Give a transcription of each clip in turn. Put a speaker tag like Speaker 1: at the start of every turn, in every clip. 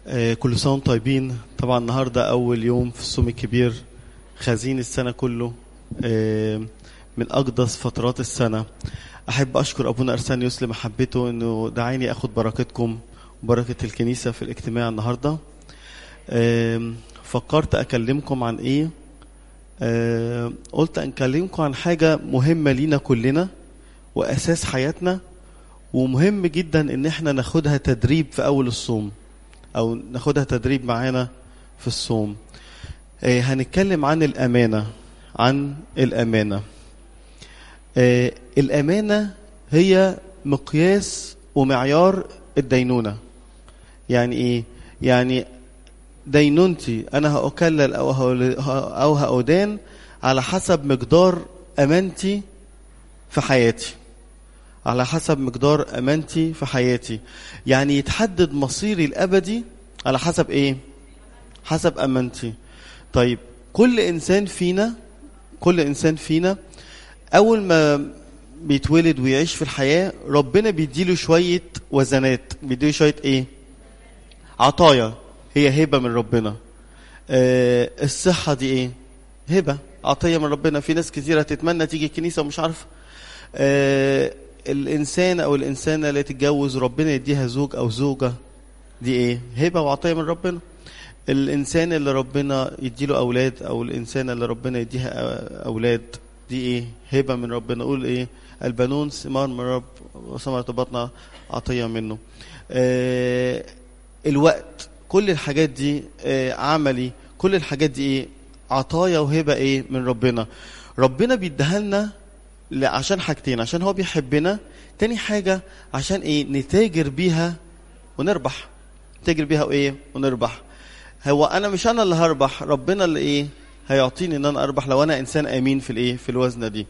Speaker 1: آه، كل سنة وانتم طيبين طبعا النهاردة أول يوم في الصوم الكبير خازين السنة كله آه، من أقدس فترات السنة أحب أشكر أبونا أرسانيوس لمحبته أنه دعاني أخد بركتكم وبركة الكنيسة في الاجتماع النهاردة آم، فكرت أكلمكم عن إيه آم، قلت أكلمكم عن حاجة مهمة لينا كلنا وأساس حياتنا ومهم جدا ان احنا ناخدها تدريب في اول الصوم او ناخدها تدريب معانا في الصوم آه، هنتكلم عن الامانه عن الامانه آه، الامانه هي مقياس ومعيار الدينونه يعني ايه يعني دينونتي انا هاكلل او هأ- او هأدان على حسب مقدار امانتي في حياتي على حسب مقدار امانتي في حياتي يعني يتحدد مصيري الابدي على حسب ايه حسب امانتي طيب كل انسان فينا كل انسان فينا اول ما بيتولد ويعيش في الحياه ربنا بيديله شويه وزنات بيديله شويه ايه عطايا هي هبه من ربنا آه الصحه دي ايه هبه عطيه من ربنا في ناس كثيره تتمنى تيجي الكنيسه ومش عارفه آه الانسان او الانسانه اللي تتجوز ربنا يديها زوج او زوجه دي ايه هبه وعطيه من ربنا الانسان اللي ربنا يديله اولاد او الانسانه اللي ربنا يديها أ- اولاد دي ايه هبه من ربنا قول ايه البنون ثمار من رب وثمرة بطنها عطيه منه آه الوقت كل الحاجات دي آه عملي كل الحاجات دي ايه عطايا وهبه ايه من ربنا ربنا بيديها لنا لا عشان حاجتين عشان هو بيحبنا تاني حاجة عشان ايه نتاجر بيها ونربح نتاجر بيها وايه ونربح هو انا مش انا اللي هربح ربنا اللي ايه هيعطيني ان انا اربح لو انا انسان امين في الايه في الوزنه دي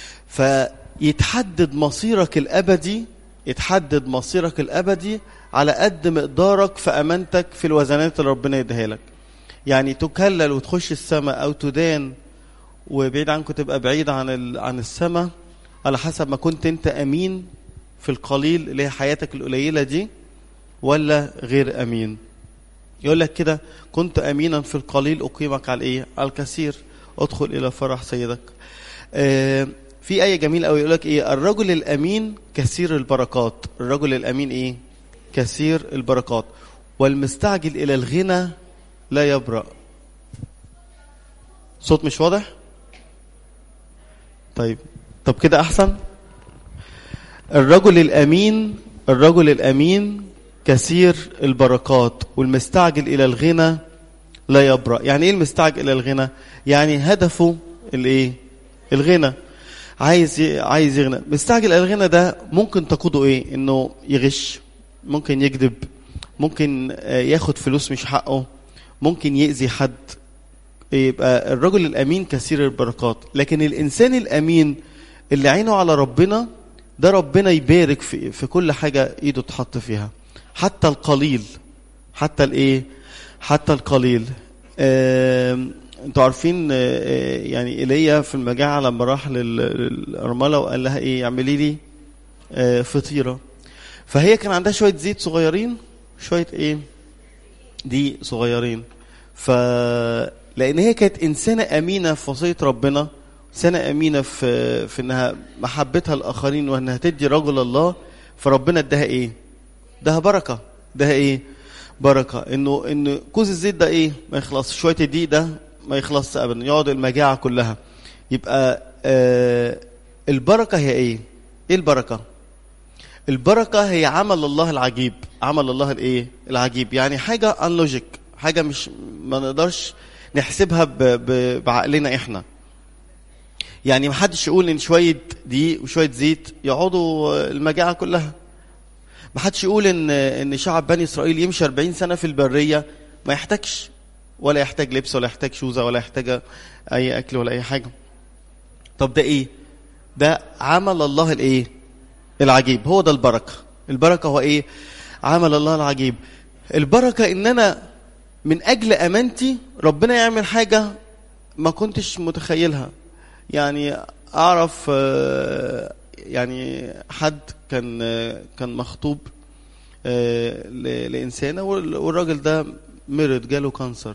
Speaker 1: فيتحدد مصيرك الابدي يتحدد مصيرك الابدي على قد مقدارك في امانتك في الوزنات اللي ربنا يديها لك يعني تكلل وتخش السماء او تدان وبعيد عنكم تبقى بعيد عن ال... عن السماء على حسب ما كنت انت امين في القليل اللي هي حياتك القليله دي ولا غير امين يقول لك كده كنت امينا في القليل اقيمك على ايه على الكثير ادخل الى فرح سيدك آه في ايه جميل قوي يقول لك ايه الرجل الامين كثير البركات الرجل الامين ايه كثير البركات والمستعجل الى الغنى لا يبرأ صوت مش واضح طيب طب كده احسن الرجل الامين الرجل الامين كثير البركات والمستعجل الى الغنى لا يبرأ يعني ايه المستعجل الى الغنى يعني هدفه الايه الغنى عايز ي- عايز يغنى مستعجل الى الغنى ده ممكن تقوده ايه انه يغش ممكن يكذب ممكن آه، ياخد فلوس مش حقه ممكن يأذي حد يبقى الرجل الامين كثير البركات لكن الانسان الامين اللي عينه على ربنا ده ربنا يبارك في في كل حاجه ايده تحط فيها حتى القليل حتى الايه حتى القليل آم، انتوا عارفين آه، آه، يعني ايليا في المجاعه لما راح لل- للارمله وقال لها ايه اعملي لي آه، فطيره فهي كان عندها شويه زيت صغيرين شويه ايه دي صغيرين ف لان هي كانت انسانه امينه في وصيه ربنا انسانه امينه في في انها محبتها الاخرين وانها تدي رجل الله فربنا اداها ايه اداها بركه اداها ايه بركه انه ان كوز الزيت ده ايه ما يخلص شويه الدقيق ده ما يخلصش ابدا يقعد المجاعه كلها يبقى آه البركه هي ايه ايه البركه البركة هي عمل الله العجيب عمل الله الايه العجيب يعني حاجة انلوجيك حاجة مش ما نقدرش نحسبها ب... ب... بعقلنا احنا يعني ما حدش يقول ان شوية دقيق وشوية زيت يقعدوا المجاعة كلها ما حدش يقول ان ان شعب بني اسرائيل يمشي 40 سنة في البرية ما يحتاجش ولا يحتاج لبس ولا يحتاج شوزة ولا يحتاج اي اكل ولا اي حاجة طب ده ايه ده عمل الله الايه العجيب هو ده البركة البركة هو ايه عمل الله العجيب البركة ان انا من اجل امانتي ربنا يعمل حاجة ما كنتش متخيلها يعني اعرف آه، يعني حد كان آه، كان مخطوب آه، ل- لانسانه وال- والراجل ده مرض جاله كانسر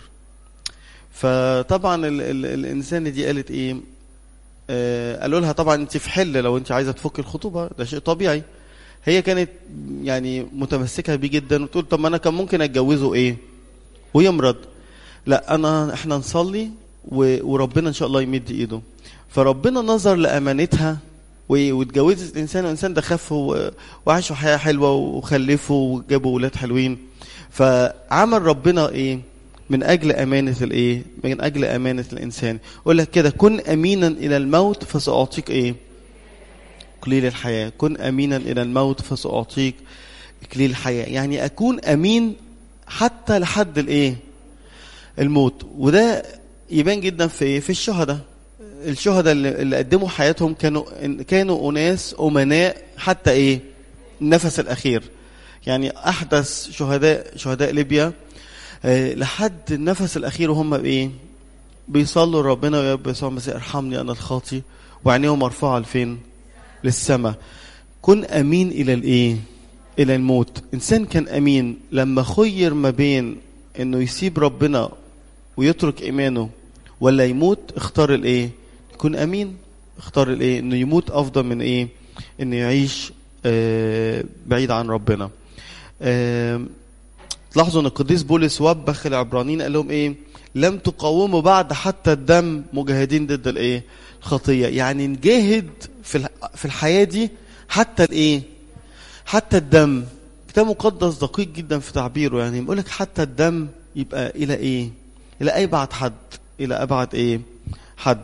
Speaker 1: فطبعا ال ال الانسانه دي قالت ايه آه، قالوا لها طبعا انت في حل لو انت عايزه تفك الخطوبه ده شيء طبيعي هي كانت يعني متمسكه بيه جدا وتقول طب ما انا كان ممكن اتجوزه ايه ويمرض لا انا احنا نصلي و- وربنا ان شاء الله يمد ايده فربنا نظر لامانتها و- واتجوزت الانسان والانسان ده خف و- وعاشوا حياه حلوه وخلفوا وجابوا ولاد حلوين فعمل ربنا ايه من اجل امانه الايه من اجل امانه الانسان يقول لك كده كن امينا الى الموت فساعطيك ايه اكليل الحياه كن امينا الى الموت فساعطيك اكليل الحياه يعني اكون امين حتى لحد الايه الموت وده يبان جدا في ايه في الشهداء الشهداء اللي اللي قدموا حياتهم كانوا كانوا اناس امناء حتى ايه النفس الاخير يعني احدث شهداء شهداء ليبيا آه، لحد النفس الاخير وهم بايه بيصلوا لربنا ويا رب يسوع المسيح ارحمني انا الخاطي وعينيهم مرفوعه لفين للسماء كن امين الى الايه الى الموت انسان كان امين لما خير ما بين انه يسيب ربنا ويترك ايمانه ولا يموت اختار الايه يكون امين اختار الايه انه يموت افضل من ايه انه يعيش آه بعيد عن ربنا آه تلاحظوا ان القديس بولس وبخ العبرانيين قال لهم ايه لم تقاوموا بعد حتى الدم مجاهدين ضد الايه الخطيه يعني نجاهد في الح- في الحياه دي حتى الايه حتى الدم كتاب مقدس دقيق جدا في تعبيره يعني بيقول لك حتى الدم يبقى الى ايه الى ابعد حد الى ابعد ايه حد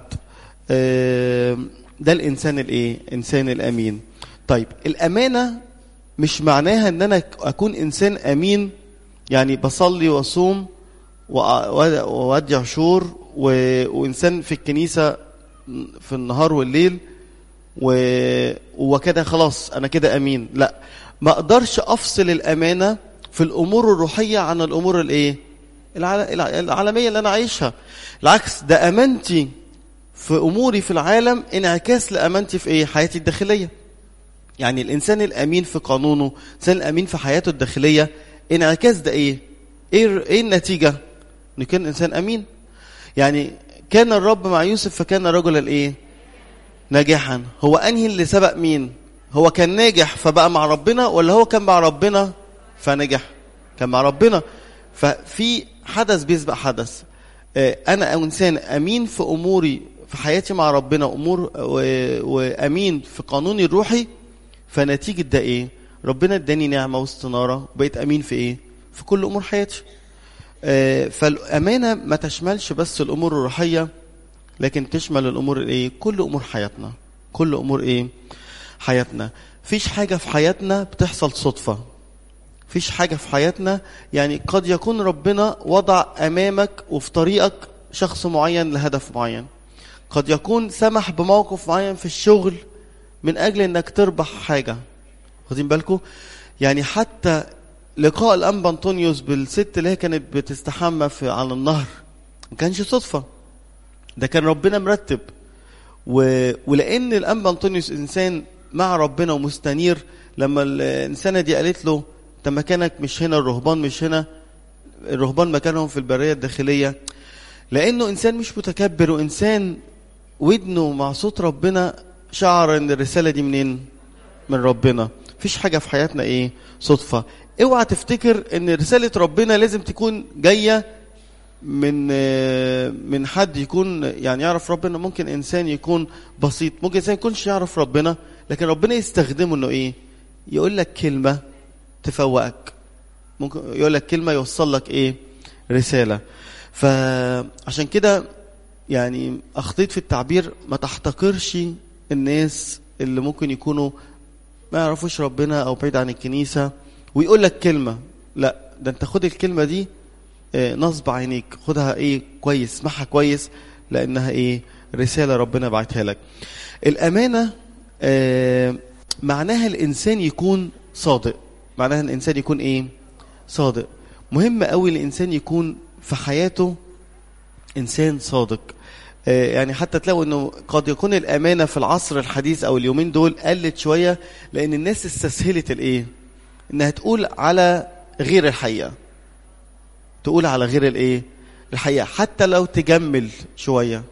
Speaker 1: آم، ده الانسان الايه انسان الامين طيب الامانه مش معناها ان انا اكون انسان امين يعني بصلي واصوم وأ- وأ- وأودي عشور و- وإنسان في الكنيسة في النهار والليل و- وكده خلاص أنا كده أمين لا ما أقدرش أفصل الأمانة في الأمور الروحية عن الأمور الإيه الع- الع- العالمية اللي أنا عايشها العكس ده أمانتي في أموري في العالم انعكاس لأمانتي في إيه حياتي الداخلية يعني الانسان الامين في قانونه الانسان الامين في حياته الداخليه انعكاس ده ايه ايه ايه النتيجه ان كان انسان امين يعني كان الرب مع يوسف فكان رجلا ايه ناجحا هو انهي اللي سبق مين هو كان ناجح فبقى مع ربنا ولا هو كان مع ربنا فنجح كان مع ربنا ففي حدث بيسبق حدث آه، انا انسان امين في اموري في حياتي مع ربنا امور و- وامين في قانوني الروحي فنتيجه ده ايه ربنا اداني نعمه واستناره وبقيت امين في ايه في كل امور حياتي آه، فالامانه ما تشملش بس الامور الروحيه لكن تشمل الامور الايه كل امور حياتنا كل امور ايه حياتنا فيش حاجه في حياتنا بتحصل صدفه فيش حاجه في حياتنا يعني قد يكون ربنا وضع امامك وفي طريقك شخص معين لهدف معين قد يكون سمح بموقف معين في الشغل من اجل انك تربح حاجه واخدين بالكم يعني حتى لقاء الانبا انطونيوس بالست اللي هي كانت بتستحمى في على النهر ما كانش صدفه ده كان ربنا مرتب و... ولان الانبا انطونيوس انسان مع ربنا ومستنير لما الانسانه دي قالت له انت مكانك مش هنا الرهبان مش هنا الرهبان مكانهم في البريه الداخليه لانه انسان مش متكبر وانسان ودنه مع صوت ربنا شعر ان الرساله دي منين من ربنا مفيش حاجه في حياتنا ايه صدفه اوعى تفتكر ان رساله ربنا لازم تكون جايه من آه، من حد يكون يعني يعرف ربنا ممكن انسان يكون بسيط ممكن انسان يكونش يعرف ربنا لكن ربنا يستخدمه انه ايه يقول لك كلمه تفوقك ممكن يقول لك كلمه يوصل لك ايه رساله فعشان كده يعني اخطيت في التعبير ما تحتقرش الناس اللي ممكن يكونوا ما يعرفوش ربنا او بعيد عن الكنيسه ويقول لك كلمه لا ده انت خد الكلمه دي آه، نصب عينيك خدها ايه كويس اسمعها كويس لانها ايه رساله ربنا بعتها لك الامانه آه، معناها الانسان يكون صادق معناها الانسان يكون ايه صادق مهم قوي الانسان يكون في حياته انسان صادق آه، يعني حتى تلاقوا انه قد يكون الامانه في العصر الحديث او اليومين دول قلت شويه لان الناس استسهلت الايه انها تقول على غير الحقيقه تقول على غير الايه الحقيقه حتى لو تجمل شويه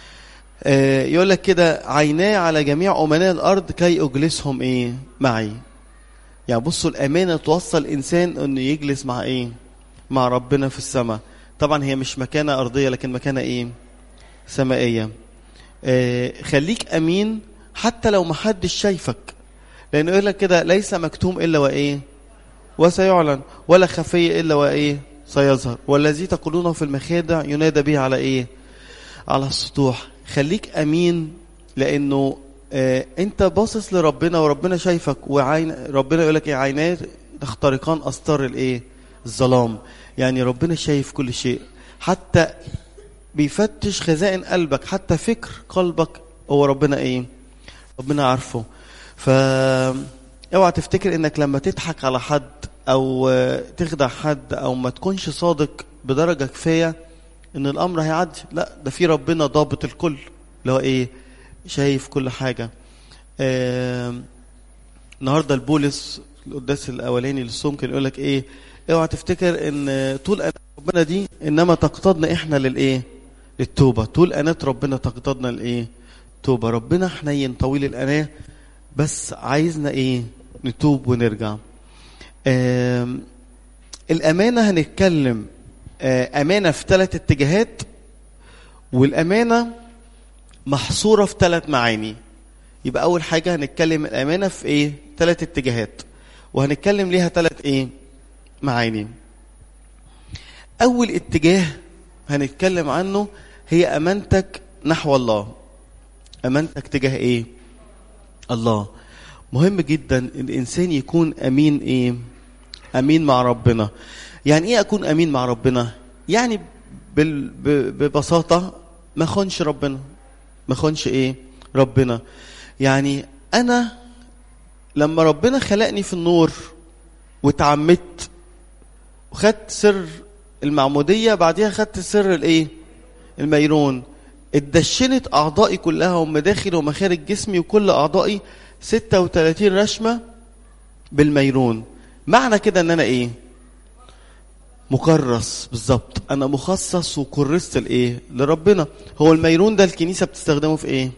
Speaker 1: آه يقول لك كده عيناي على جميع امناء الارض كي اجلسهم ايه معي يعني بصوا الامانه توصل الانسان انه يجلس مع ايه مع ربنا في السماء طبعا هي مش مكانه ارضيه لكن مكانه ايه سمائيه آه خليك امين حتى لو محدش شايفك لانه يقول لك كده ليس مكتوم الا وايه وسيعلن ولا خفي الا وايه سيظهر والذي تقولونه في المخادع ينادى به على ايه على السطوح خليك امين لانه آه انت باصص لربنا وربنا شايفك وعين ربنا يقول لك ايه عينات تخترقان استار الايه الظلام يعني ربنا شايف كل شيء حتى بيفتش خزائن قلبك حتى فكر قلبك هو ربنا ايه ربنا عارفه ف اوعى تفتكر انك لما تضحك على حد او تخدع حد او ما تكونش صادق بدرجه كفايه ان الامر هيعدي لا ده في ربنا ضابط الكل اللي هو ايه شايف كل حاجه آه النهارده البولس القداس الاولاني للصوم كان يقول لك ايه اوعى تفتكر ان طول انات ربنا دي انما تقتضنا احنا للايه للتوبه طول انات ربنا تقتضنا لايه توبه ربنا حنين طويل الاناه بس عايزنا ايه نتوب ونرجع آه الامانه هنتكلم آه امانه في ثلاث اتجاهات والامانه محصوره في ثلاث معاني يبقى اول حاجه هنتكلم الامانه في ايه ثلاث اتجاهات وهنتكلم ليها ثلاث ايه معاني اول اتجاه هنتكلم عنه هي امانتك نحو الله امانتك تجاه ايه الله مهم جدا الانسان يكون امين ايه امين مع ربنا يعني ايه اكون امين مع ربنا يعني بال... ببساطه ما خونش ربنا ما خونش ايه ربنا يعني انا لما ربنا خلقني في النور واتعمدت وخدت سر المعموديه بعديها خدت سر الايه الميرون اتدشنت اعضائي كلها ومداخل ومخارج جسمي وكل اعضائي 36 رشمه بالميرون معنى كده ان انا ايه مكرس بالظبط انا مخصص وكرست لايه لربنا هو الميرون ده الكنيسه بتستخدمه في ايه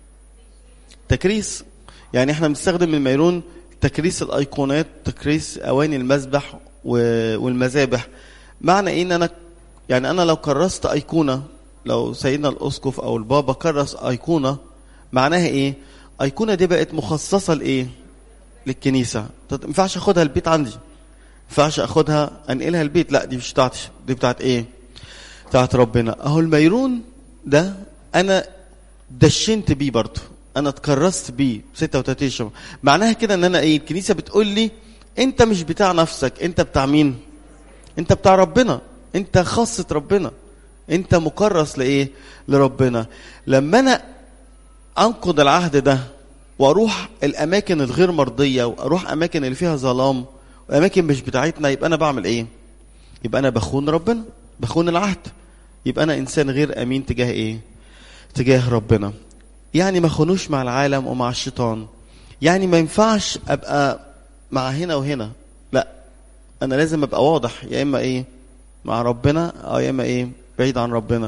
Speaker 1: تكريس يعني احنا بنستخدم الميرون تكريس الايقونات تكريس اواني المذبح والمذابح معنى ايه ان انا يعني انا لو كرست ايقونه لو سيدنا الاسقف او البابا كرس ايقونه معناها ايه ايقونه دي بقت مخصصه لايه للكنيسه ما ينفعش اخدها البيت عندي ما ينفعش اخدها انقلها البيت لا دي مش بتاعتي دي بتاعت ايه بتاعت ربنا اهو الميرون ده انا دشنت بيه برضه انا اتكرست بيه 36 شهر معناها كده ان انا ايه الكنيسه بتقول لي انت مش بتاع نفسك انت بتاع مين انت بتاع ربنا انت خاصه ربنا انت مكرس لايه لربنا لما انا انقض العهد ده واروح الاماكن الغير مرضيه واروح اماكن اللي فيها ظلام واماكن مش بتاعتنا يبقى انا بعمل ايه يبقى انا بخون ربنا بخون العهد يبقى انا انسان غير امين تجاه ايه تجاه ربنا يعني ما خونوش مع العالم ومع الشيطان يعني ما ينفعش ابقى مع هنا وهنا لا انا لازم ابقى واضح يا اما ايه مع ربنا او يا اما ايه بعيد عن ربنا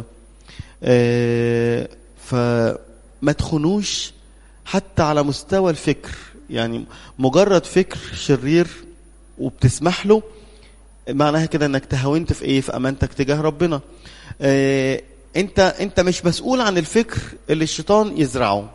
Speaker 1: آه فما تخونوش حتى على مستوى الفكر يعني مجرد فكر شرير وبتسمح له معناها كده انك تهاونت في ايه في امانتك تجاه ربنا آه انت انت مش مسؤول عن الفكر اللي الشيطان يزرعه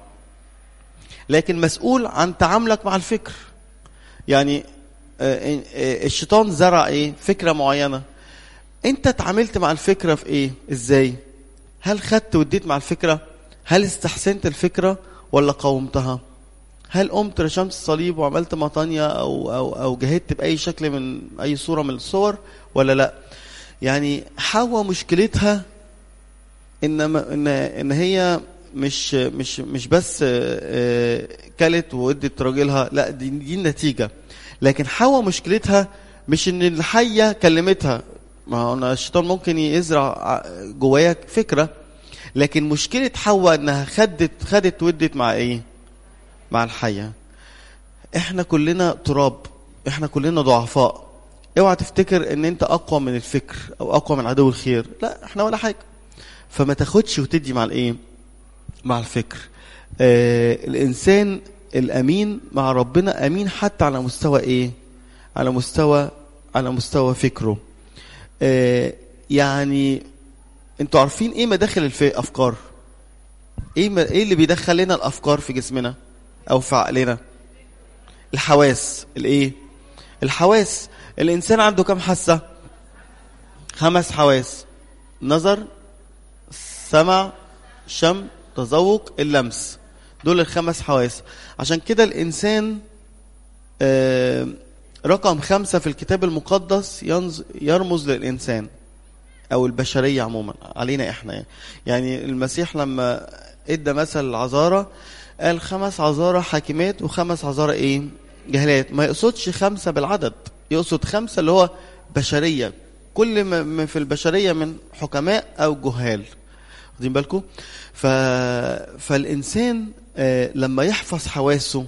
Speaker 1: لكن مسؤول عن تعاملك مع الفكر يعني آه الشيطان زرع ايه فكره معينه انت اتعاملت مع الفكره في ايه ازاي هل خدت واديت مع الفكره هل استحسنت الفكره ولا قاومتها هل قمت رشمت الصليب وعملت مطانية أو, أو, أو جهدت بأي شكل من أي صورة من الصور ولا لا يعني حواء مشكلتها إن, إن, إن هي مش مش مش بس كلت وادت راجلها لا دي, دي النتيجة لكن حواء مشكلتها مش ان الحية كلمتها ما هو الشيطان ممكن يزرع جوايا فكرة لكن مشكلة حواء انها خدت خدت ودت مع ايه مع الحية احنا كلنا تراب احنا كلنا ضعفاء اوعى تفتكر ان انت اقوى من الفكر او اقوى من عدو الخير لا احنا ولا حاجه فما تاخدش وتدي مع الايه مع الفكر آه الانسان الامين مع ربنا امين حتى على مستوى ايه على مستوى على مستوى فكره آه يعني انتوا عارفين ايه مداخل الافكار ايه ما ايه اللي بيدخل لنا الافكار في جسمنا او في عقلنا الحواس الايه الحواس الانسان عنده كم حاسه خمس حواس نظر سمع شم تذوق اللمس دول الخمس حواس عشان كده الانسان آه رقم خمسة في الكتاب المقدس يرمز للإنسان أو البشرية عموما علينا إحنا يعني. يعني المسيح لما ادى مثل العذارة قال خمس عذارة حاكمات وخمس عذارة ايه جهلات ما يقصدش خمسة بالعدد يقصد خمسة اللي هو بشرية كل ما في البشرية من حكماء أو جهال واخدين بالكم ف... فالإنسان آه لما يحفظ حواسه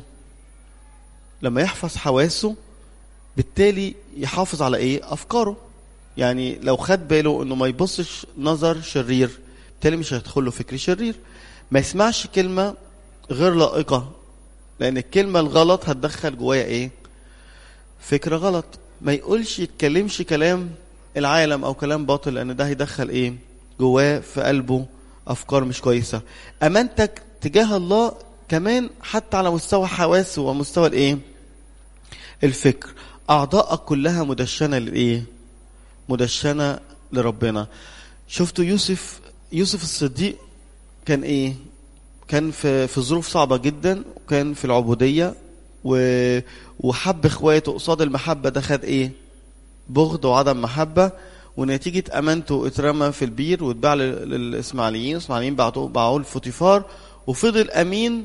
Speaker 1: لما يحفظ حواسه بالتالي يحافظ على ايه افكاره يعني لو خد باله انه ما يبصش نظر شرير بالتالي مش هيدخل له فكر شرير ما يسمعش كلمة غير لائقة لأن الكلمة الغلط هتدخل جوايا إيه؟ فكرة غلط ما يقولش يتكلمش كلام العالم أو كلام باطل لأن ده هيدخل إيه؟ جواه في قلبه أفكار مش كويسة أمانتك تجاه الله كمان حتى على مستوى حواسه ومستوى الإيه؟ الفكر أعضائك كلها مدشنة للإيه؟ مدشنة لربنا شفتوا يوسف يوسف الصديق كان ايه كان في في ظروف صعبه جدا وكان في العبوديه و وحب اخواته قصاد المحبه ده خد ايه بغض وعدم محبه ونتيجه امانته اترمى في البير واتباع للاسماعيليين الاسماعيليين بعتوه باعوه لفوتيفار وفضل امين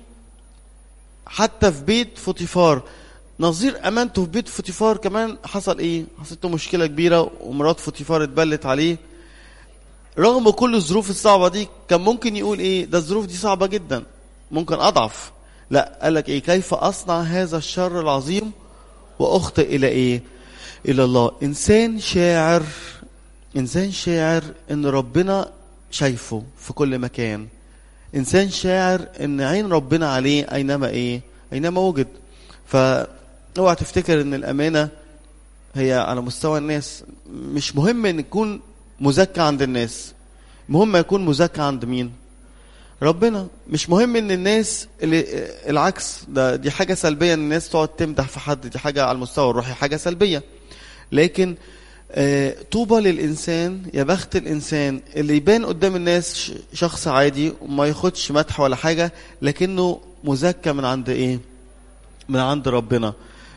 Speaker 1: حتى في بيت فوتيفار نظير امانته في بيت فوتيفار كمان حصل ايه حصلت له مشكله كبيره ومرات فوتيفار اتبلت عليه رغم كل الظروف الصعبة دي كان ممكن يقول ايه ده الظروف دي صعبة جدا ممكن اضعف لا قال لك ايه كيف اصنع هذا الشر العظيم واخطئ الى ايه الى الله انسان شاعر انسان شاعر ان ربنا شايفه في كل مكان انسان شاعر ان عين ربنا عليه اينما ايه اينما وجد فاوعى تفتكر ان الامانه هي على مستوى الناس مش مهم ان يكون مزكى عند الناس مهم يكون مزكى عند مين ربنا مش مهم ان الناس اللي العكس ده دي حاجه سلبيه ان الناس تقعد تمدح في حد دي حاجه على المستوى الروحي حاجه سلبيه لكن آه طوبى للانسان يا بخت الانسان اللي يبان قدام الناس شخص عادي وما ياخدش مدح ولا حاجه لكنه مزكى من عند ايه من عند ربنا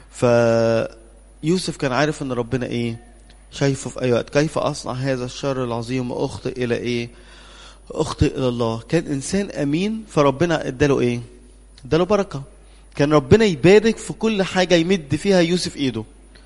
Speaker 1: فيوسف كان عارف ان ربنا ايه شايفه في اي وقت كيف اصنع هذا الشر العظيم واخطئ الى ايه اخطئ الى الله كان انسان امين فربنا اداله ايه اداله بركه كان ربنا يبارك في كل حاجه يمد فيها يوسف ايده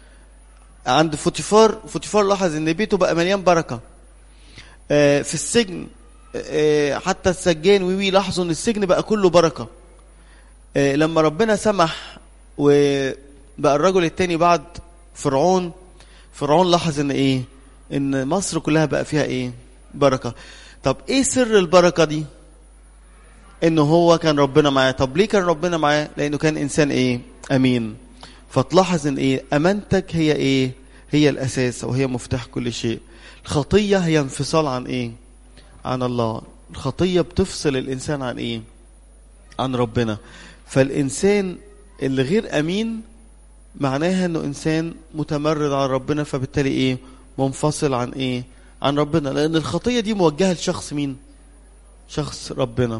Speaker 1: عند فوتيفار فوتيفار لاحظ ان بيته بقى مليان بركه آه في السجن آه حتى السجان ويوي لاحظوا ان السجن بقى كله بركه آه لما ربنا سمح وبقى الرجل التاني بعد فرعون فرعون لاحظ ان ايه ان مصر كلها بقى فيها ايه بركه طب ايه سر البركه دي انه هو كان ربنا معاه طب ليه كان ربنا معاه لانه كان انسان ايه امين فتلاحظ ان ايه امانتك هي ايه هي الاساس وهي مفتاح كل شيء الخطيه هي انفصال عن ايه عن الله الخطيه بتفصل الانسان عن ايه عن ربنا فالانسان اللي غير امين معناها انه انسان متمرد على ربنا فبالتالي ايه منفصل عن ايه عن ربنا لان الخطيه دي موجهه لشخص مين شخص ربنا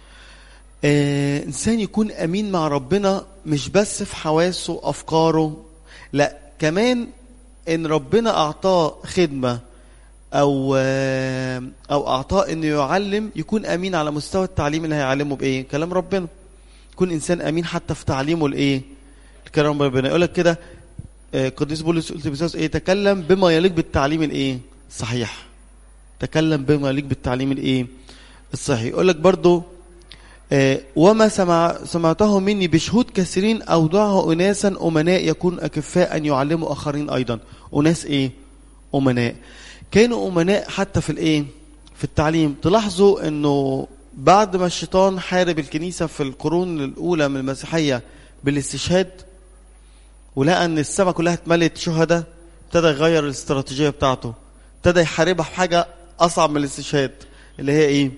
Speaker 1: آه انسان يكون امين مع ربنا مش بس في حواسه افكاره لا كمان ان ربنا اعطاه خدمه او آه او اعطاه انه يعلم يكون امين على مستوى التعليم اللي هيعلمه بايه كلام ربنا يكون انسان امين حتى في تعليمه الايه الكلام ربنا يقول لك كده قديس بولس قلت ايه تكلم بما يليق بالتعليم الايه صحيح تكلم بما يليق بالتعليم الايه الصحيح يقول لك برضو آه، وما سمع سمعته مني بشهود كثيرين أودعه أناسا أمناء يكون أكفاء أن يعلموا آخرين أيضا أناس إيه؟ أمناء كانوا أمناء حتى في الإيه؟ في التعليم تلاحظوا أنه بعد ما الشيطان حارب الكنيسة في القرون الأولى من المسيحية بالاستشهاد ولقى أن السماء كلها اتملت شهداء ابتدى يغير الاستراتيجية بتاعته ابتدى يحاربها بحاجة أصعب من الاستشهاد اللي هي إيه؟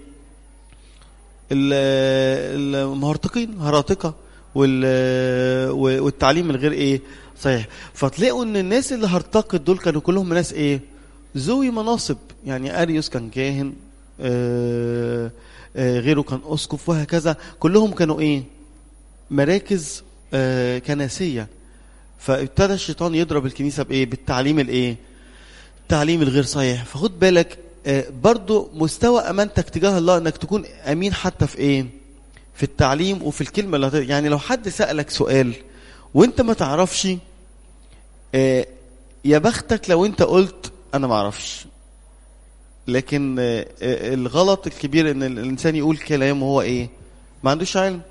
Speaker 1: ال- المهرطقين هراطقة وال- والتعليم الغير ايه صحيح فتلاقوا ان الناس اللي هرطقت دول كانوا كلهم ناس ايه ذوي مناصب يعني اريوس كان كاهن آه، آه، غيره كان اسقف وهكذا كلهم كانوا ايه مراكز آه، كنسيه فابتدى الشيطان يضرب الكنيسه بايه بالتعليم الايه التعليم الغير صحيح فخد بالك آه، برضو مستوى امانتك تجاه الله انك تكون امين حتى في ايه في التعليم وفي الكلمه اللي هت- يعني لو حد سالك سؤال وانت ما تعرفش آه، يا بختك لو انت قلت انا ما اعرفش لكن آه، آه، الغلط الكبير ان الانسان يقول كلام وهو ايه ما عندوش علم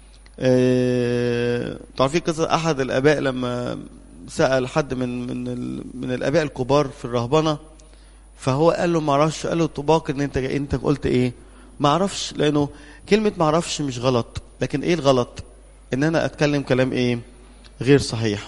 Speaker 1: آه، تعرفين قصه احد الاباء لما سال حد من من ال- من الاباء الكبار في الرهبنه فهو قال له ما اعرفش قال له طباق ان انت انت قلت ايه ما اعرفش لانه كلمه ما اعرفش مش غلط لكن ايه الغلط ان انا اتكلم كلام ايه غير صحيح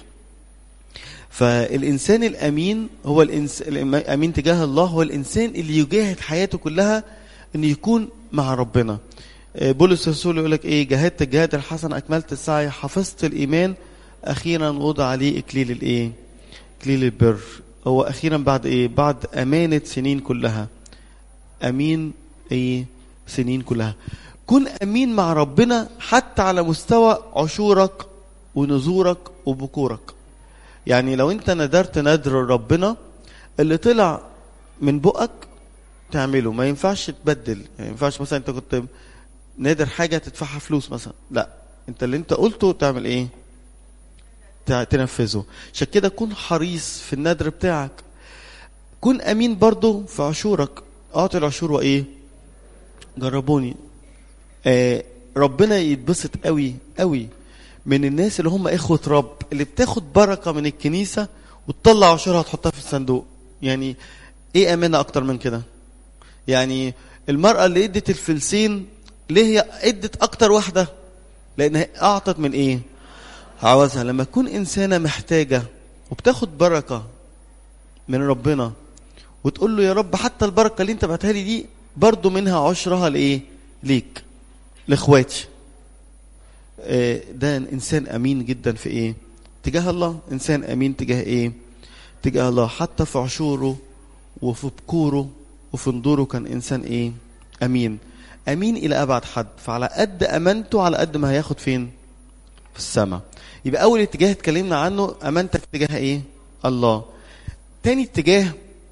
Speaker 1: فالانسان الامين هو الإنس... الامين تجاه الله هو الانسان اللي يجاهد حياته كلها ان يكون مع ربنا آه، بولس الرسول يقول لك ايه جاهدت الجهاد الحسن اكملت السعي حفظت الايمان اخيرا وضع عليه اكليل الايه اكليل البر هو اخيرا بعد ايه بعد امانه سنين كلها امين ايه سنين كلها كن امين مع ربنا حتى على مستوى عشورك ونذورك وبكورك يعني لو انت ندرت ندر ربنا اللي طلع من بقك تعمله ما ينفعش تبدل يعني ما ينفعش مثلا انت كنت نادر حاجه تدفعها فلوس مثلا لا انت اللي انت قلته تعمل ايه تع- تنفذه عشان كده كن حريص في النذر بتاعك كن امين برضو في عشورك اعطي العشور وايه جربوني آه ربنا يتبسط قوي قوي من الناس اللي هم اخوة رب اللي بتاخد بركة من الكنيسة وتطلع عشورها تحطها في الصندوق يعني ايه امانة اكتر من كده يعني المرأة اللي ادت الفلسين ليه هي ادت اكتر واحدة لانها اعطت من ايه عاوزها لما تكون انسانة محتاجة وبتاخد بركة من ربنا وتقول له يا رب حتى البركة اللي انت بعتها لي دي برضو منها عشرها لايه ليك لاخواتي آه، ده انسان امين جدا في ايه تجاه الله انسان امين تجاه ايه تجاه الله حتى في عشوره وفي بكوره وفي نضوره كان انسان ايه امين امين الى ابعد حد فعلى قد امانته على قد ما هياخد فين في السماء يبقى اول اتجاه اتكلمنا عنه امانتك تجاه ايه الله تاني اتجاه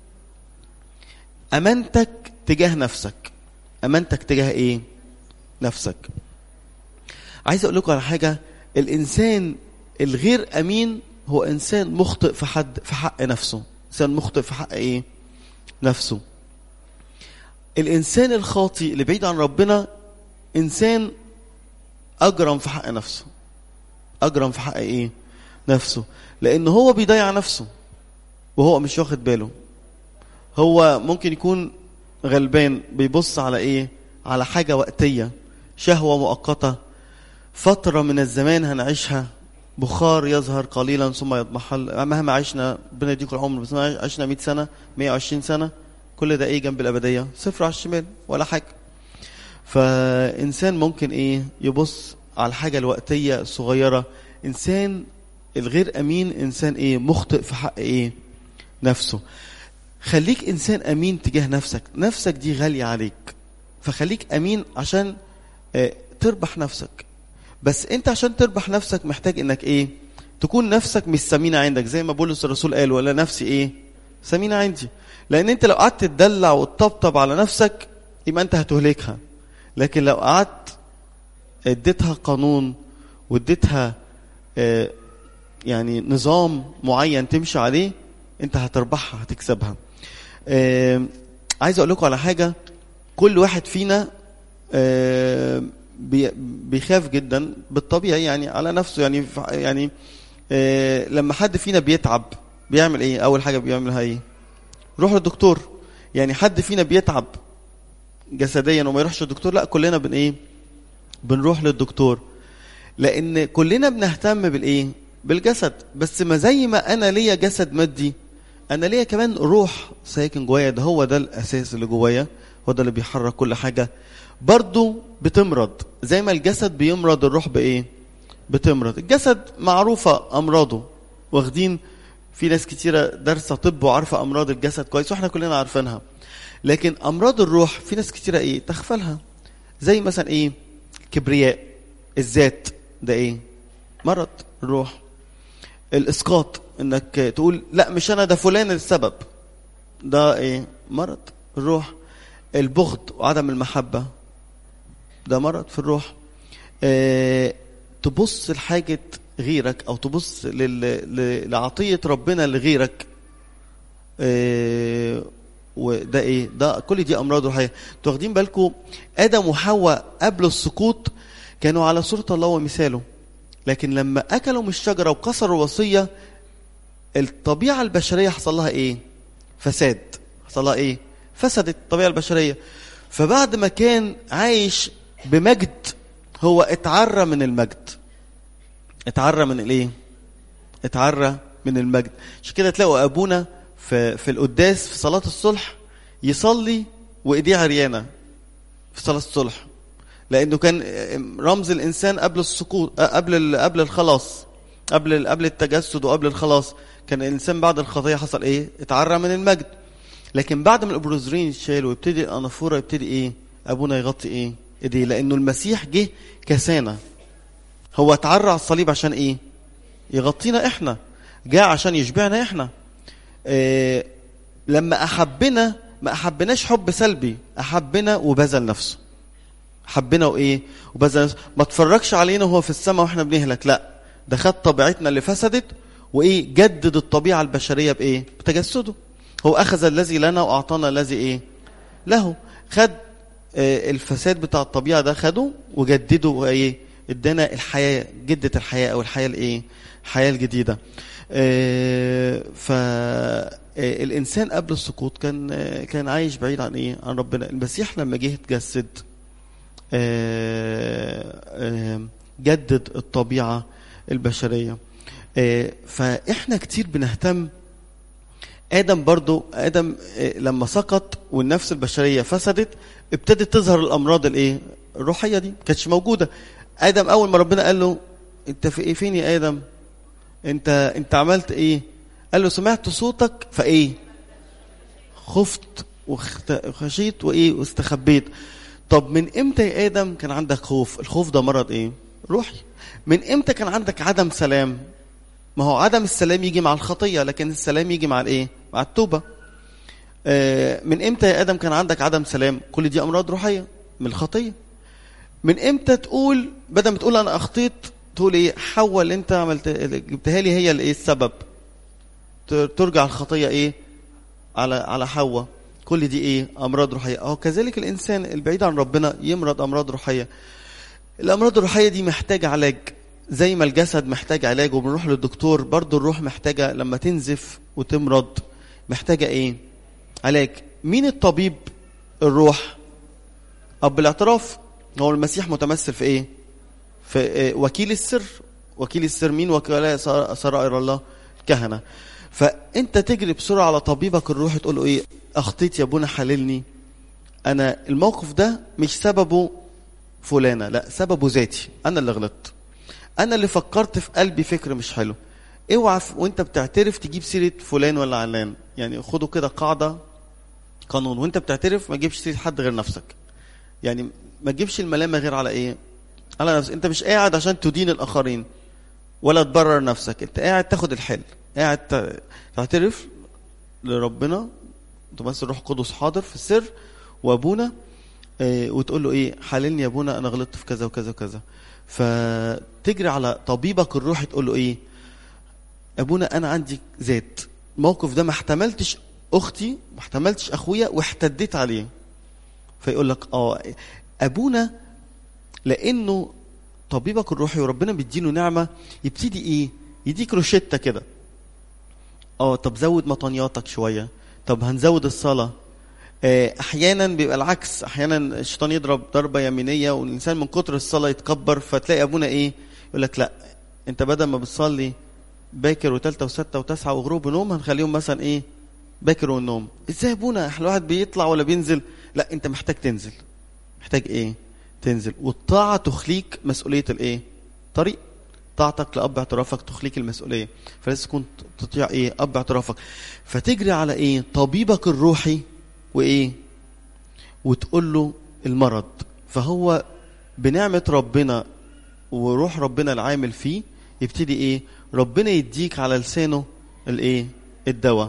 Speaker 1: امانتك تجاه نفسك امانتك تجاه ايه نفسك عايز اقول لكم على حاجه الانسان الغير امين هو انسان مخطئ في حد في حق نفسه انسان مخطئ في حق ايه نفسه الانسان الخاطئ اللي بعيد عن ربنا انسان اجرم في حق نفسه اجرم في حق ايه نفسه لان هو بيضيع نفسه وهو مش واخد باله هو ممكن يكون غلبان بيبص على ايه على حاجه وقتيه شهوه مؤقته فتره من الزمان هنعيشها بخار يظهر قليلا ثم يضمحل مهما عشنا ربنا يديكم العمر بس مهما عشنا 100 سنه 120 سنه كل ده ايه جنب الابديه صفر على الشمال ولا حاجه فانسان ممكن ايه يبص على الحاجه الوقتيه الصغيره انسان الغير امين انسان ايه مخطئ في حق ايه نفسه خليك انسان امين تجاه نفسك نفسك دي غاليه عليك فخليك امين عشان آه، تربح نفسك بس انت عشان تربح نفسك محتاج انك ايه تكون نفسك مش ثمينه عندك زي ما بولس الرسول قال ولا نفسي ايه ثمينه عندي لان انت لو قعدت تدلع وتطبطب على نفسك يبقى انت هتهلكها لكن لو قعدت اديتها قانون واديتها آه، يعني نظام معين تمشي عليه انت هتربحها هتكسبها آه، عايز اقول لكم على حاجه كل واحد فينا آه، بي بيخاف جدا بالطبيعي يعني على نفسه يعني يعني آه لما حد فينا بيتعب بيعمل ايه اول حاجه بيعملها ايه روح للدكتور يعني حد فينا بيتعب جسديا وما يروحش للدكتور لا كلنا بن ايه بنروح للدكتور لان كلنا بنهتم بالايه بالجسد بس ما زي ما انا ليا جسد مادي انا ليا كمان روح ساكن جوايا ده هو ده الاساس اللي جوايا هو ده اللي بيحرك كل حاجه برضو بتمرض زي ما الجسد بيمرض الروح بايه بتمرض الجسد معروفه امراضه واخدين في ناس كتيره دارسه طب وعارفه امراض الجسد كويس واحنا كلنا عارفينها لكن امراض الروح في ناس كتيره ايه تغفلها زي مثلا ايه كبرياء الذات ده ايه مرض الروح الاسقاط انك تقول لا مش انا ده فلان السبب ده ايه مرض الروح البغض وعدم المحبه ده مرض في الروح اه تبص لحاجه غيرك او تبص لل... لعطيه ربنا لغيرك اه وده ايه ده كل دي امراض روحيه انتوا واخدين بالكم ادم وحواء قبل السقوط كانوا على صوره الله ومثاله لكن لما اكلوا من الشجره وكسروا الوصيه الطبيعه البشريه حصل لها ايه فساد حصل لها ايه فسدت الطبيعه البشريه فبعد ما كان عايش بمجد هو اتعرى من المجد اتعرى من الايه اتعرى من المجد عشان كده تلاقوا ابونا في في القداس في صلاه الصلح يصلي وايديه عريانه في صلاه الصلح لانه كان رمز الانسان قبل السقوط قبل قبل الخلاص قبل قبل التجسد وقبل الخلاص كان الانسان بعد الخطيه حصل ايه اتعرى من المجد لكن بعد ما الابروزرين يتشال ويبتدي الانافوره يبتدي ايه ابونا يغطي ايه ايديه لانه المسيح جه كسانه هو اتعرى على الصليب عشان ايه يغطينا احنا جاء عشان يشبعنا احنا إيه لما احبنا ما احبناش حب سلبي احبنا وبذل نفسه حبنا وايه وبذل نفسه ما اتفرجش علينا وهو في السماء واحنا بنهلك لا ده خد طبيعتنا اللي فسدت وايه جدد الطبيعه البشريه بايه بتجسده هو اخذ الذي لنا واعطانا الذي ايه له خد آه الفساد بتاع الطبيعه ده خده وجدده وايه ادانا الحياه جده الحياه او الحياه الايه الحياه الجديده آه فالانسان قبل السقوط كان آه كان عايش بعيد عن ايه عن ربنا المسيح لما جه اتجسد جدد الطبيعه البشريه فاحنا كتير بنهتم ادم برضو ادم لما سقط والنفس البشريه فسدت ابتدت تظهر الامراض الايه الروحيه دي كانتش موجوده ادم اول ما ربنا قال له انت في ايه فين يا ادم انت انت عملت ايه قال له سمعت صوتك فايه خفت وخشيت وايه واستخبيت طب من امتى يا ادم كان عندك خوف الخوف ده مرض ايه روحي من امتى كان عندك عدم سلام ما هو عدم السلام يجي مع الخطيه لكن السلام يجي مع الايه مع التوبه آه من امتى يا ادم كان عندك عدم سلام كل دي امراض روحيه من الخطيه من امتى تقول بدل ما تقول انا اخطيت تقول ايه حواء اللي انت عملت جبتها لي هي الايه السبب ترجع الخطيه ايه على على حواء كل دي ايه امراض روحيه اهو كذلك الانسان البعيد عن ربنا يمرض امراض روحيه الامراض الروحيه دي محتاجه علاج زي ما الجسد محتاج علاج وبنروح للدكتور برضو الروح محتاجه لما تنزف وتمرض محتاجه ايه علاج مين الطبيب الروح اب الاعتراف هو المسيح متمثل في ايه في إيه؟ وكيل السر وكيل السر مين وكلاء سرائر الله كهنه فانت تجري بسرعه على طبيبك الروحي تقول له ايه اخطيت يا ابونا حللني انا الموقف ده مش سببه فلانه لا سببه ذاتي انا اللي غلطت انا اللي فكرت في قلبي فكر مش حلو اوعى وانت بتعترف تجيب سيره فلان ولا علان يعني خدوا كده قاعده قانون وانت بتعترف ما تجيبش سيره حد غير نفسك يعني ما تجيبش الملامه غير على ايه على نفسك انت مش قاعد عشان تدين الاخرين ولا تبرر نفسك انت قاعد تاخد الحل قاعد تعترف لربنا تمثل روح قدس حاضر في السر وابونا اه وتقول له ايه حللني يا ابونا انا غلطت في كذا وكذا وكذا فتجري على طبيبك الروحي تقول له ايه ابونا انا عندي ذات الموقف ده ما احتملتش اختي ما احتملتش اخويا واحتديت عليه فيقول لك اه ابونا لانه طبيبك الروحي وربنا بيديله نعمه يبتدي ايه يديك روشته كده اه طب زود مطنياتك شويه طب هنزود الصلاه آه، احيانا بيبقى العكس احيانا الشيطان يضرب ضربه يمينيه والانسان من كتر الصلاه يتكبر فتلاقي ابونا ايه يقول لك لا انت بدل ما بتصلي باكر وثالثه وسته وتسعه وغروب ونوم هنخليهم مثلا ايه باكر والنوم ازاي يا ابونا احنا الواحد بيطلع ولا بينزل لا انت محتاج تنزل محتاج ايه تنزل والطاعه تخليك مسؤوليه الايه طريق طاعتك لاب اعترافك تخليك المسؤوليه فلازم تكون تطيع ايه اب اعترافك فتجري على ايه طبيبك الروحي وايه وتقول له المرض فهو بنعمه ربنا وروح ربنا العامل فيه يبتدي ايه ربنا يديك على لسانه الايه الدواء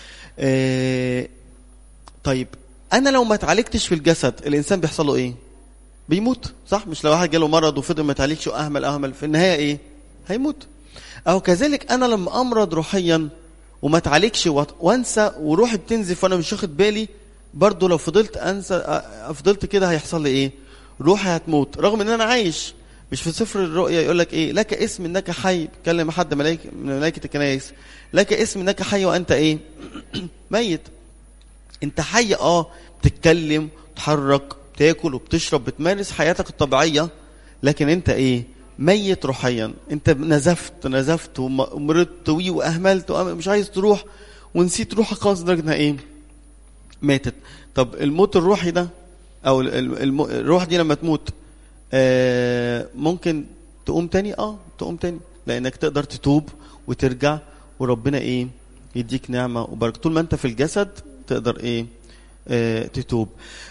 Speaker 1: آه طيب انا لو ما اتعالجتش في الجسد الانسان بيحصل له ايه بيموت صح مش لو واحد جاله مرض وفضل ما اتعالجش واهمل اهمل في النهايه ايه هيموت او كذلك انا لما امرض روحيا وما اتعالجش وات- وانسى وروحي بتنزف وانا مش واخد بالي برضه لو فضلت انسى أ- فضلت كده هيحصل لي ايه روحي هتموت رغم ان انا عايش مش في سفر الرؤيا يقول لك ايه لك اسم انك حي بيتكلم حد ملائكه من ملائكه الكنائس لك اسم انك حي وانت ايه ميت انت حي اه بتتكلم تتحرك بتاكل وبتشرب بتمارس حياتك الطبيعيه لكن انت ايه ميت روحيا انت نزفت نزفت وم- ومرضت وي واهملت وأم- مش عايز تروح ونسيت روحك خالص لدرجه انها ايه ماتت طب الموت الروحي ده او ال- ال- الم- الروح دي لما تموت آه، ممكن تقوم تاني اه تقوم تاني لانك تقدر تتوب وترجع وربنا ايه يديك نعمه وبركه طول ما انت في الجسد تقدر ايه آه تتوب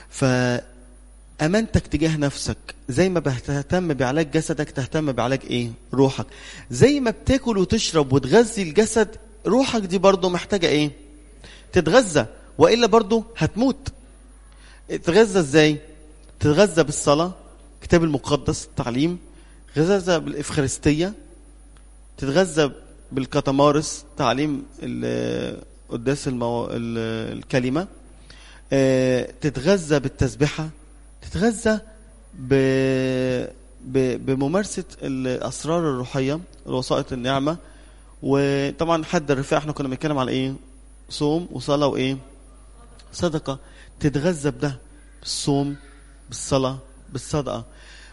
Speaker 1: فامانتك تجاه نفسك زي ما بتهتم بعلاج جسدك تهتم بعلاج ايه روحك زي ما بتاكل وتشرب وتغذي الجسد روحك دي برضو محتاجه ايه تتغذى والا برضو هتموت تتغذى ازاي تتغذى بالصلاه الكتاب المقدس التعليم تتغذى بالافخارستيه تتغذى بالكتمارس تعليم ال- قداس المو... ال- الكلمه آه، تتغذى بالتسبحه تتغذى ب... ب... بممارسه الاسرار الروحيه الوسائط النعمه وطبعا حد الرفاع احنا كنا بنتكلم على ايه صوم وصلاه وايه صدقه تتغذى بده بالصوم بالصلاه بالصدقه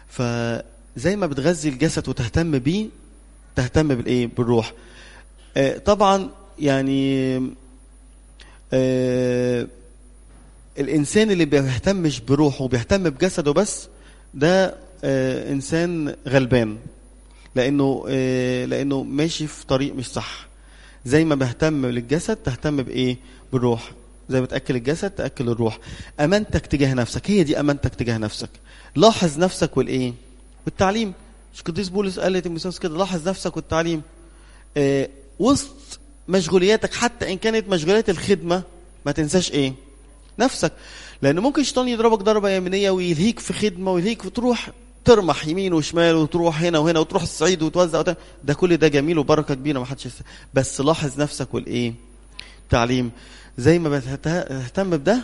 Speaker 1: فزي ما بتغذي الجسد وتهتم بيه تهتم بالايه بالروح آه، طبعا يعني آه، الانسان اللي بيهتمش بروحه وبيهتم بجسده بس ده آه، انسان غلبان لانه آه، لانه ماشي في طريق مش صح زي ما بهتم للجسد تهتم بايه بالروح زي ما تاكل الجسد تاكل الروح امانتك تجاه نفسك هي دي امانتك تجاه نفسك لاحظ نفسك والايه والتعليم مش قديس بولس قال لتيموثاوس كده لاحظ نفسك والتعليم آه وسط مشغولياتك حتى ان كانت مشغوليات الخدمه ما تنساش ايه نفسك لان ممكن الشيطان يضربك ضربه يمينيه ويلهيك في خدمه ويلهيك وتروح ترمح يمين وشمال وتروح هنا وهنا وتروح الصعيد وتوزع وتعمل. ده كل ده جميل وبركه كبيره ما حدش يس- بس لاحظ نفسك والايه تعليم زي ما بتهتم بده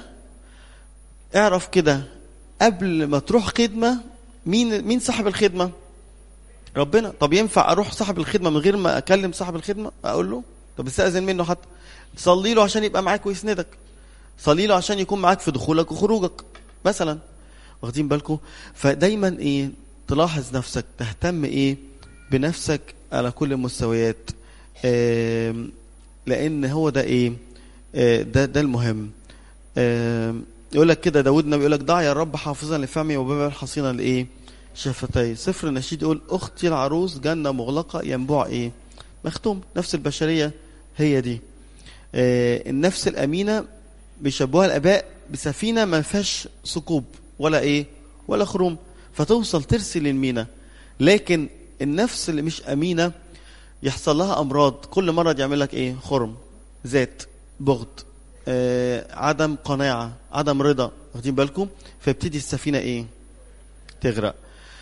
Speaker 1: اعرف كده قبل ما تروح خدمه مين مين صاحب الخدمه ربنا طب ينفع اروح صاحب الخدمه من غير ما اكلم صاحب الخدمه اقول له طب استاذن منه حتى صلي له عشان يبقى معاك ويسندك صلي له عشان يكون معاك في دخولك وخروجك مثلا واخدين بالكم فدايما ايه تلاحظ نفسك تهتم ايه بنفسك على كل المستويات آم، لان هو ده ايه آه، ده ده المهم آم، يقول لك كده داود النبي يقول لك ضع يا رب حافظا لفمي وبابا حصينا لايه شفتي سفر النشيد يقول اختي العروس جنه مغلقه ينبوع ايه مختوم نفس البشريه هي دي آه، النفس الامينه بيشبهوها الاباء بسفينه ما فيهاش ثقوب ولا ايه ولا خروم فتوصل ترسل المينا لكن النفس اللي مش امينه يحصل لها امراض كل مرض يعمل لك ايه خرم ذات بغض آه عدم قناعه عدم رضا واخدين بالكم فيبتدي السفينه ايه تغرق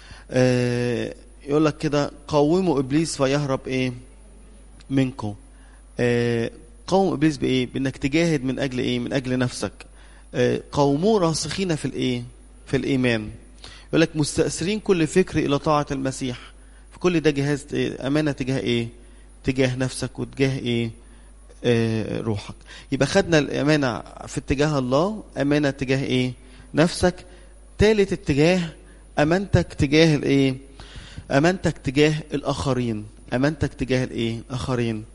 Speaker 1: آه يقول لك كده قوموا ابليس فيهرب ايه منكم آه قوم ابليس بايه بانك تجاهد من اجل ايه من اجل نفسك آه قوموه راسخين في الايه في الايمان يقول لك مستأثرين كل فكر الى طاعه المسيح فكل ده جهاز إيه؟ امانه تجاه ايه تجاه نفسك وتجاه ايه آه روحك يبقى خدنا الامانه في اتجاه الله امانه تجاه ايه نفسك ثالث اتجاه امانتك تجاه الايه امانتك تجاه الاخرين امانتك تجاه الايه الاخرين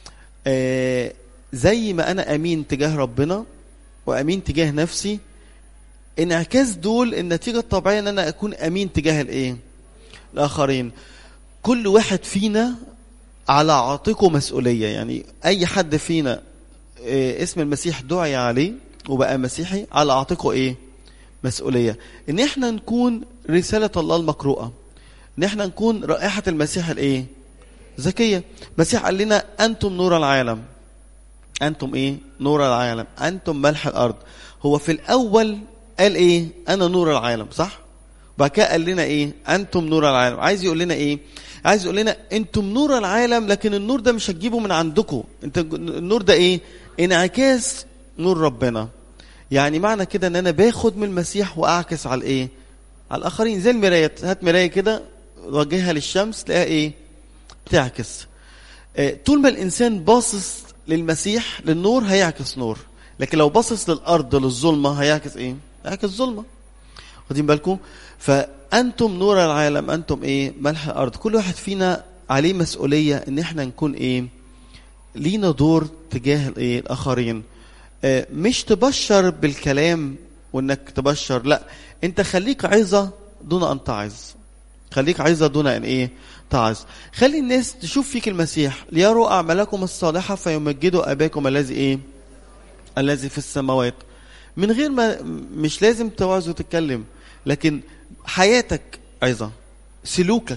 Speaker 1: آه زي ما انا امين تجاه ربنا وامين تجاه نفسي انعكاس دول النتيجه الطبيعيه ان انا اكون امين تجاه الايه الاخرين كل واحد فينا على عاتقه مسؤوليه يعني اي حد فينا آه اسم المسيح دعي عليه وبقى مسيحي على عاتقه ايه مسؤوليه ان احنا نكون رساله الله المقروءه ان احنا نكون رائحه المسيح الايه ذكيه المسيح قال لنا انتم نور العالم انتم ايه نور العالم انتم ملح الارض هو في الاول قال ايه انا نور العالم صح وبعد كده قال لنا ايه انتم نور العالم عايز يقول لنا ايه عايز يقول لنا انتم نور العالم لكن النور ده مش هتجيبه من عندكم انت النور ده ايه انعكاس نور ربنا يعني معنى كده ان انا باخد من المسيح واعكس على الايه على الاخرين زي المرايه هات مرايه كده وجهها للشمس تلاقيها ايه بتعكس اه طول ما الانسان باصص للمسيح للنور هيعكس نور لكن لو باصص للارض للظلمه هيعكس ايه هيعكس ظلمه واخدين بالكم فانتم نور العالم انتم ايه ملح الارض كل واحد فينا عليه مسؤوليه ان احنا نكون ايه لينا دور تجاه الايه الاخرين اه مش تبشر بالكلام وانك تبشر لا انت خليك عظه دون ان تعظ خليك عظه دون ان ايه تعظ خلي الناس تشوف فيك المسيح ليروا اعمالكم الصالحه فيمجدوا اباكم الذي ايه الذي في السماوات من غير ما مش لازم توعظ وتتكلم لكن حياتك عظه سلوكك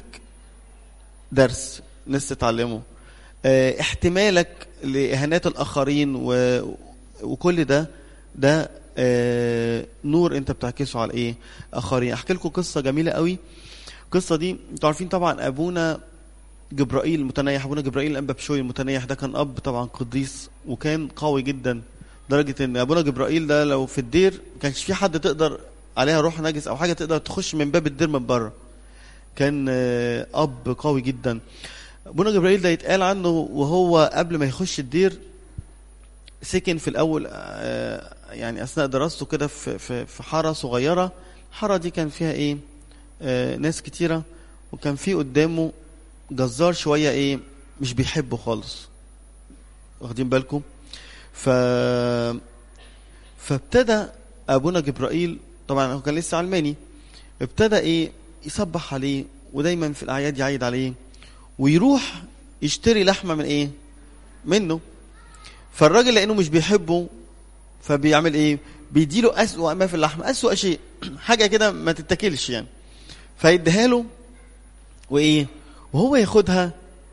Speaker 1: درس ناس تتعلمه اه احتمالك لاهانات الاخرين و... وكل ده ده اه نور انت بتعكسه على ايه اخرين احكي لكم قصه جميله قوي القصه دي انتوا عارفين طبعا ابونا جبرائيل المتنيح ابونا جبرائيل الانبا بشوي المتنيح ده كان اب طبعا قديس وكان قوي جدا لدرجه ان ابونا جبرائيل ده لو في الدير ما كانش في حد تقدر عليها روح نجس او حاجه تقدر تخش من باب الدير من بره كان اب قوي جدا ابونا جبرائيل ده يتقال عنه وهو قبل ما يخش الدير سكن في الاول يعني اثناء دراسته كده في في في حاره صغيره الحاره دي كان فيها ايه آه ناس كتيرة وكان في قدامه جزار شوية ايه مش بيحبه خالص واخدين بالكم ف فابتدى ابونا جبرائيل طبعا هو كان لسه علماني ابتدى ايه يصبح عليه ودايما في الاعياد يعيد عليه ويروح يشتري لحمه من ايه منه فالراجل لانه مش بيحبه فبيعمل ايه بيديله اسوأ ما في اللحمه اسوأ شيء حاجه كده ما تتاكلش يعني فيديها له وايه وهو ياخدها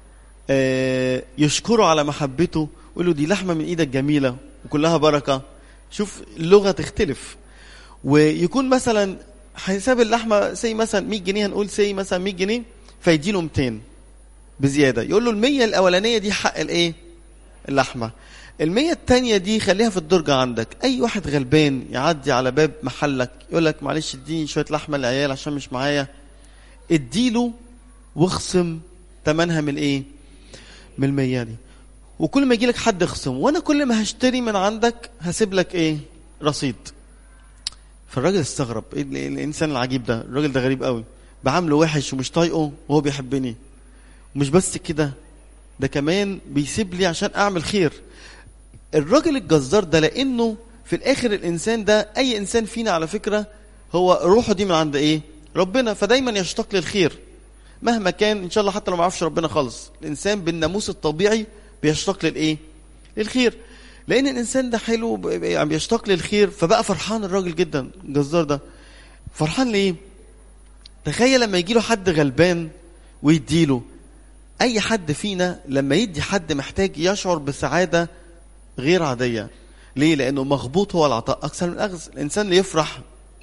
Speaker 1: آه يشكره على محبته ويقول له دي لحمه من ايدك جميله وكلها بركه شوف اللغه تختلف ويكون مثلا حساب اللحمه سي مثلا 100 جنيه هنقول سي مثلا 100 جنيه فيديله 200 بزياده يقول له ال 100 الاولانيه دي حق الايه اللحمه المية التانية دي خليها في الدرجة عندك أي واحد غلبان يعدي على باب محلك يقول لك معلش اديني شوية لحمة للعيال عشان مش معايا اديله واخصم تمنها من ايه من المية دي وكل ما يجي لك حد اخصم وانا كل ما هشتري من عندك هسيب لك ايه رصيد فالراجل استغرب ايه الانسان العجيب ده الراجل ده غريب قوي بعامله وحش ومش طايقه وهو بيحبني ومش بس كده ده كمان بيسيب لي عشان اعمل خير الراجل الجزار ده لانه في الاخر الانسان ده اي انسان فينا على فكره هو روحه دي من عند ايه ربنا فدايما يشتاق للخير مهما كان ان شاء الله حتى لو ما يعرفش ربنا خالص الانسان بالناموس الطبيعي بيشتاق للايه للخير لان الانسان ده حلو يعني بيشتاق للخير فبقى فرحان الراجل جدا الجزار ده فرحان ليه تخيل لما يجي له حد غلبان ويديله اي حد فينا لما يدي حد محتاج يشعر بسعاده غير عاديه ليه لانه مغبوط هو العطاء اكثر من الاخذ الانسان اللي يفرح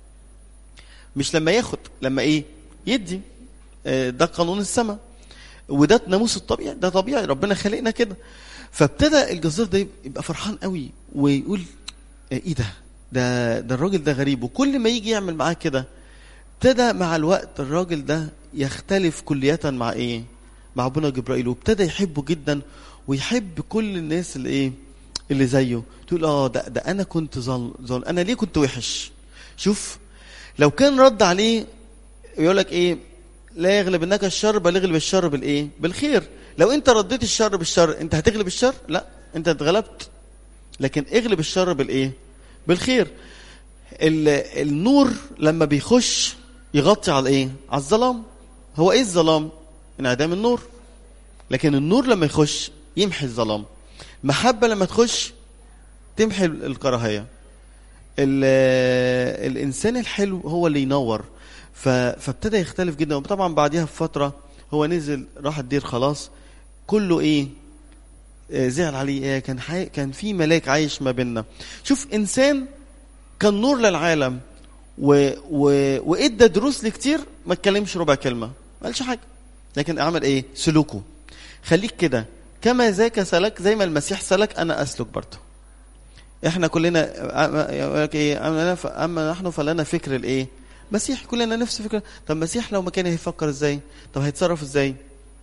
Speaker 1: مش لما ياخد لما ايه يدي ده قانون السماء وده ناموس الطبيعي ده طبيعي ربنا خلقنا كده فابتدى الجزار ده يبقى فرحان قوي ويقول ايه ده ده ده الراجل ده غريب وكل ما يجي يعمل معاه كده ابتدى مع الوقت الراجل ده يختلف كلية مع ايه مع ابونا جبرائيل وابتدى يحبه جدا ويحب كل الناس اللي ايه اللي زيه تقول اه ده, ده انا كنت ظلم ظلم انا ليه كنت وحش شوف لو كان رد عليه يقول لك ايه لا يغلبنك الشر بل يغلب الشر بالايه بالخير لو انت رديت الشر بالشر انت هتغلب الشر لا انت اتغلبت لكن اغلب الشر بالايه بالخير ال- النور لما بيخش يغطي على ايه على الظلام هو ايه الظلام انعدام النور لكن النور لما يخش يمحي الظلام محبة لما تخش تمحي الكراهية ال- الانسان الحلو هو اللي ينور ف- فابتدى يختلف جدا وطبعا بعديها بفتره هو نزل راح الدير خلاص كله ايه آه، زعل عليه ايه كان حي... كان في ملاك عايش ما بيننا شوف انسان كان نور للعالم و... و... وادى دروس لكتير ما اتكلمش ربع كلمه ما قالش حاجه لكن عمل ايه سلوكه خليك كده كما ذاك سلك زي ما المسيح سلك انا اسلك برضه احنا كلنا أما- يقول لك ايه اما ف- اما نحن فلنا فكر الايه مسيح كلنا نفس فكره طب مسيح لو مكاني هيفكر ازاي طب هيتصرف ازاي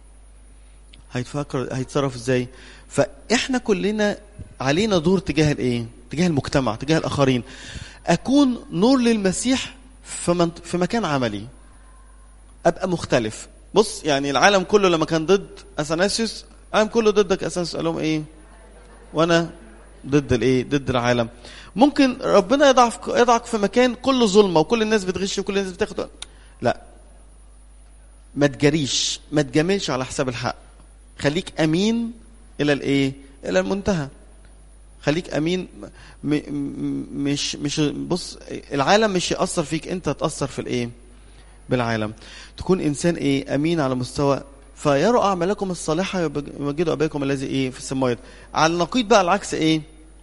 Speaker 1: هيتفكر هيتصرف ازاي فاحنا كلنا علينا دور تجاه الايه تجاه المجتمع تجاه الاخرين اكون نور للمسيح في, من... في مكان عملي ابقى مختلف بص يعني العالم كله لما كان ضد اثناسيوس العالم كله ضدك اثناسيوس قال لهم ايه وانا ضد الايه ضد العالم ممكن ربنا يضعك يضعك في مكان كله ظلمه وكل الناس بتغش وكل الناس بتاخد لا ما تجريش ما تجاملش على حساب الحق خليك امين الى الايه الى المنتهى خليك امين م م مش مش بص العالم مش ياثر فيك انت تاثر في الايه بالعالم تكون انسان ايه امين على مستوى فيروا اعمالكم الصالحه يمجدوا اباكم الذي ايه في السماوات على النقيض بقى العكس ايه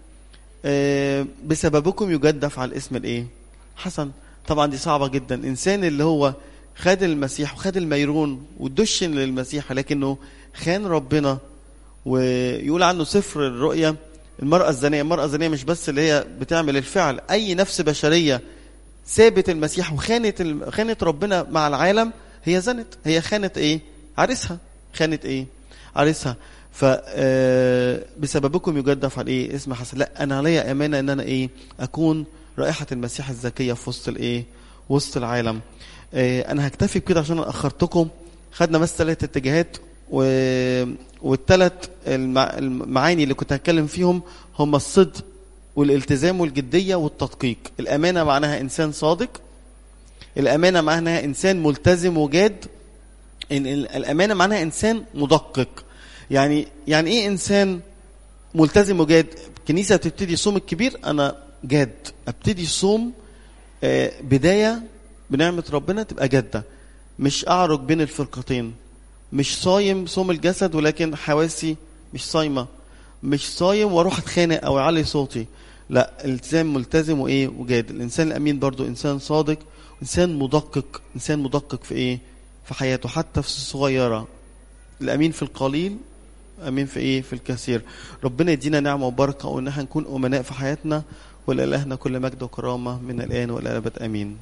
Speaker 1: آه بسببكم يجدف على الاسم الايه حسن طبعا دي صعبه جدا انسان اللي هو خد المسيح وخد الميرون ودشن للمسيح لكنه خان ربنا ويقول عنه سفر الرؤيا المرأة الزانية المرأة الزانية مش بس اللي هي بتعمل الفعل أي نفس بشرية سابت المسيح وخانت الم- خانت ربنا مع العالم هي زنت هي خانت ايه عريسها خانت ايه عريسها ف آه، بسببكم يجدف على ايه اسم حسن لا انا عليا امانه ان انا ايه اكون رائحه المسيح الزكيه في وسط الايه وسط العالم آه، انا هكتفي بكده عشان أنا اخرتكم خدنا بس ثلاث اتجاهات و... والثلاث المع... المعاني اللي كنت هتكلم فيهم هم الصدق والالتزام والجديه والتدقيق الامانه معناها انسان صادق الامانه معناها انسان ملتزم وجاد إن ال- الامانه معناها انسان مدقق يعني يعني ايه انسان ملتزم وجاد كنيسه بتبتدي صوم الكبير انا جاد ابتدي صوم آه، بدايه بنعمه ربنا تبقى جاده مش اعرج بين الفرقتين مش صايم صوم الجسد ولكن حواسي مش صايمه مش صايم واروح اتخانق او اعلي صوتي لا التزام ملتزم وايه وجاد الانسان الامين برضو انسان صادق انسان مدقق انسان مدقق في ايه في حياته حتى في الصغيره الامين في القليل امين في ايه في الكثير ربنا يدينا نعمه وبركه وان احنا نكون امناء في حياتنا ولالهنا كل مجد وكرامه من الان والى الابد امين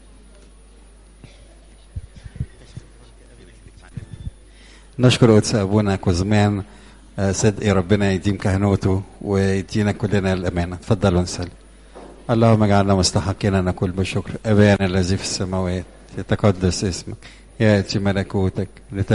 Speaker 2: نشكر قدس ابونا كوزمان آه، صدقي ربنا يديم كهنوته ويدينا كلنا الامانه اتفضلوا نسلم اللهم اجعلنا مستحقين ان نقول بشكر ابانا الذي في السماوات يتقدس اسمك ياتي ملكوتك لت